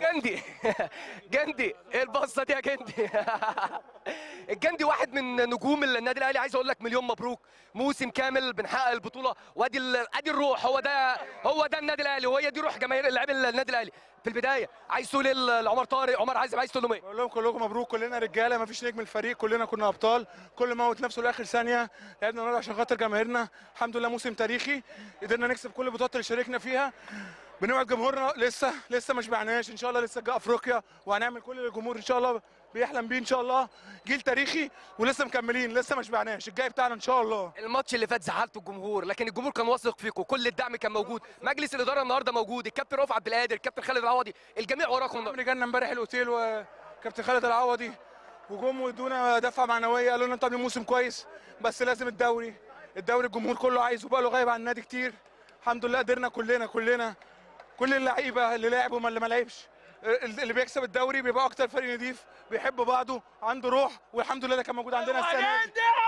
جندي جندي ايه البصه دي يا جندي الجندي واحد من نجوم النادي الاهلي عايز اقول لك مليون مبروك موسم كامل بنحقق البطوله وادي ال- ادي الروح هو ده هو ده النادي الاهلي وهي دي روح جماهير اللاعبين النادي الاهلي في البدايه عايز تقول ايه ل- لعمر طارق عمر عايز عايز تقول لهم ايه بقول لهم كلكم مبروك كلنا رجاله ما فيش نجم الفريق كلنا كنا ابطال كل موت نفسه لاخر ثانيه لعبنا النهارده عشان خاطر جماهيرنا الحمد لله موسم تاريخي قدرنا نكسب كل البطولات اللي شاركنا فيها بنوعد جمهورنا لسه لسه ما شبعناش ان شاء الله لسه جاء افريقيا وهنعمل كل اللي الجمهور ان شاء الله بيحلم بيه ان شاء الله جيل تاريخي ولسه مكملين لسه ما شبعناش الجاي بتاعنا ان شاء الله الماتش اللي فات زعلتوا الجمهور لكن الجمهور كان واثق فيكم كل الدعم كان موجود مجلس الاداره النهارده موجود الكابتن رؤوف عبد القادر الكابتن خالد العوضي الجميع وراكم النهاردة. عمري جالنا امبارح الاوتيل وكابتن خالد العوضي وجم وادونا دفعه معنويه قالوا لنا انتوا عاملين موسم كويس بس لازم الدوري الدوري الجمهور كله عايزه بقى له غايب عن النادي كتير الحمد لله قدرنا كلنا كلنا كل اللعيبه اللي لعبوا وما اللي ما لعبش اللي بيكسب الدوري بيبقى اكتر فريق نضيف بيحب بعضه عنده روح والحمد لله ده كان موجود عندنا السنه دي